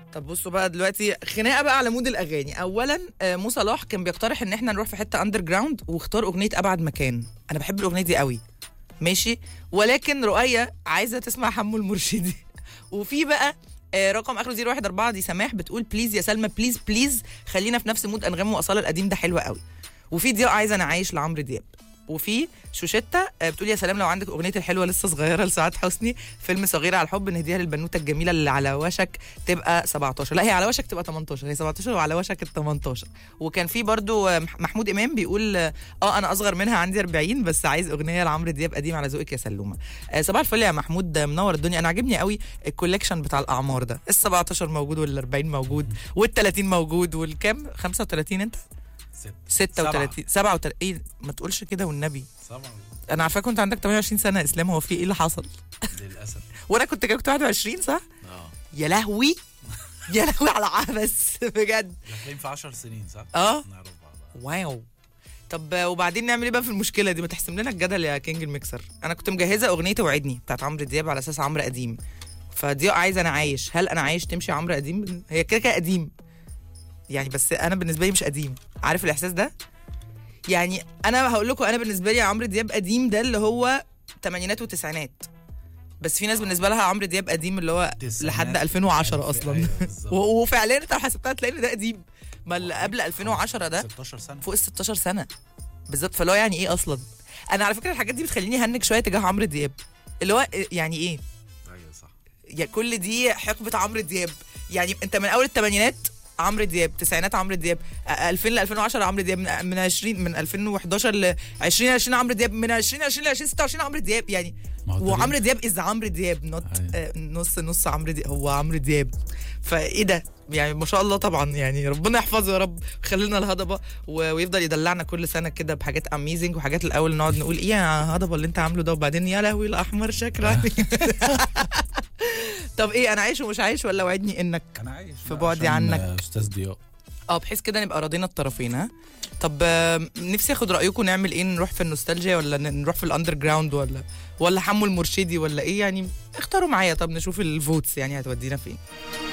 طب بصوا بقى دلوقتي خناقه بقى على مود الاغاني اولا آه، مو صلاح كان بيقترح ان احنا نروح في حته اندر جراوند واختار اغنيه ابعد مكان انا بحب الاغنيه دي قوي ماشي ولكن رؤية عايزه تسمع حمو المرشدي وفي بقى آه، رقم اخره 014 دي سماح بتقول بليز يا سلمى بليز بليز خلينا في نفس مود انغام واصاله القديم ده حلو قوي وفي ضياء عايزه انا عايش لعمرو دياب وفي شوشتة آه، بتقول يا سلام لو عندك اغنيه الحلوه لسه صغيره لسعاد حسني فيلم صغيره على الحب نهديها للبنوته الجميله اللي على وشك تبقى 17 لا هي على وشك تبقى 18 هي 17 وعلى وشك ال 18 وكان في برضو آه، مح- محمود امام بيقول اه آه، انا اصغر منها عندي 40 بس عايز اغنيه لعمرو دياب قديم على ذوقك يا سلومه آه، صباح الفل يا محمود آه، منور الدنيا انا عاجبني قوي الكوليكشن بتاع الاعمار ده ال 17 موجود وال 40 موجود وال 30 موجود والكام 35 انت ست 36 37 ايه ما تقولش كده والنبي سبعة انا عارفاك كنت عندك 28 سنه اسلام هو في ايه اللي حصل للأسف وانا كنت كنت 21 صح اه يا لهوي يا لهوي على عبث بجد داخلين في 10 سنين صح؟ اه نعرف بعض واو طب آه، وبعدين نعمل ايه بقى في المشكله دي ما تحسم لنا الجدل يا كينج الميكسر انا كنت مجهزه اغنيه توعدني بتاعت عمرو دياب على اساس عمرو قديم فدي عايزه انا عايش هل انا عايش تمشي عمرو قديم هي كده كده قديم يعني بس انا بالنسبه لي مش قديم عارف الاحساس ده يعني انا هقول لكم انا بالنسبه لي عمرو دياب قديم ده اللي هو تمانينات وتسعينات بس في ناس بالنسبه لها عمرو دياب قديم اللي هو تسعينات. لحد 2010 اصلا أيوة بالظبط. و- وفعليا انت لو حسبتها تلاقي إن ده قديم ما اللي قبل 2010 ده 16 سنة فوق ال 16 سنه بالظبط فاللي هو يعني ايه اصلا انا على فكره الحاجات دي بتخليني هنج شويه تجاه عمرو دياب اللي هو إيه- يعني ايه ايوه صح يا كل دي حقبه عمرو دياب يعني انت من اول الثمانينات عمرو دياب تسعينات عمرو دياب آه، 2000 ل 2010 عمرو دياب من من 20 من 2011 ل 2020 عمرو دياب من 2020 ل 2026 عمرو دياب يعني ما هو ده وعمرو دياب از عمرو دياب نوت أيوة. نص نص عمرو دياب هو عمرو دياب فايه ده يعني ما شاء الله طبعا يعني ربنا يحفظه يا رب خلينا الهضبه و- ويفضل يدلعنا كل سنه كده بحاجات اميزنج وحاجات الاول نقعد نقول ايه يا هضبه اللي انت عامله ده وبعدين يا لهوي الاحمر شكله طب ايه انا عايش ومش عايش ولا وعدني انك انا عايش في بعدي عشان، عنك. آه، استاذ ضياء اه بحيث كده نبقى راضينا الطرفين ها طب آه، نفسي اخد رايكم نعمل ايه نروح في النوستالجيا ولا ن- نروح في الاندر جراوند ولا ولا حمو المرشدي ولا ايه يعني اختاروا معايا طب نشوف الفوتس يعني هتودينا فين